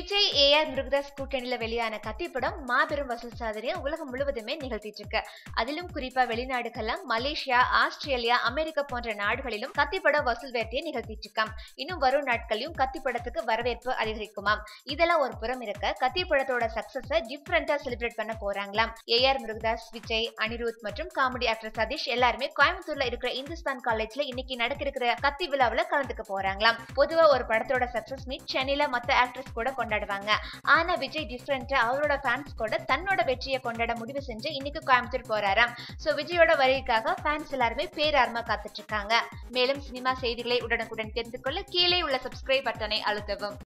விஜய் ஏ ஆர் முருகதாஸ் கூட்டணியில வெளியான கத்தி படம் மாபெரும் வசூல் சாதனையை உலகம் முழுவதுமே நிகழ்த்திட்டு இருக்கு அதிலும் குறிப்பா வெளிநாடுகள்லாம் மலேசியா ஆஸ்திரேலியா அமெரிக்கா போன்ற நாடுகளிலும் கத்தி படம் வசூல் வேட்டையை நிகழ்த்திட்டு இருக்காம் இன்னும் வரும் நாட்களையும் கத்தி படத்துக்கு வரவேற்பு அதிகரிக்குமாம் இதெல்லாம் ஒரு புறம் இருக்க கத்தி படத்தோட சக்சஸ டிஃப்ரெண்டா செலிப்ரேட் பண்ண போறாங்களாம் ஏ ஆர் முருகதாஸ் விஜய் அனிருத் மற்றும் காமெடி ஆக்டர் சதீஷ் எல்லாருமே கோயம்புத்தூர்ல இருக்கிற இந்துஸ்தான் காலேஜ்ல இன்னைக்கு நடக்க இருக்கிற கத்தி விழாவுல கலந்துக்க போறாங்களாம் பொதுவா ஒரு படத்தோட சக்சஸ் மீட் சென்னையில மத்த ஆக்ட்ரஸ் கூட கொண்டாடுவாங்க ஆனா விஜய் டிஃப்ரெண்டா அவரோட ஃபேன்ஸ் கூட தன்னோட வெற்றியை கொண்டாட முடிவு செஞ்சு இன்னைக்கு கோயம்புத்தூர் போறாராம் சோ விஜயோட வருகைக்காக ஃபேன்ஸ் எல்லாருமே பேரார்மா காத்துட்டு இருக்காங்க மேலும் சினிமா செய்திகளை உடனுக்குடன் தெரிந்து கொள்ள கீழே உள்ள சப்ஸ்கிரைப் பட்டனை அழுத்தவும்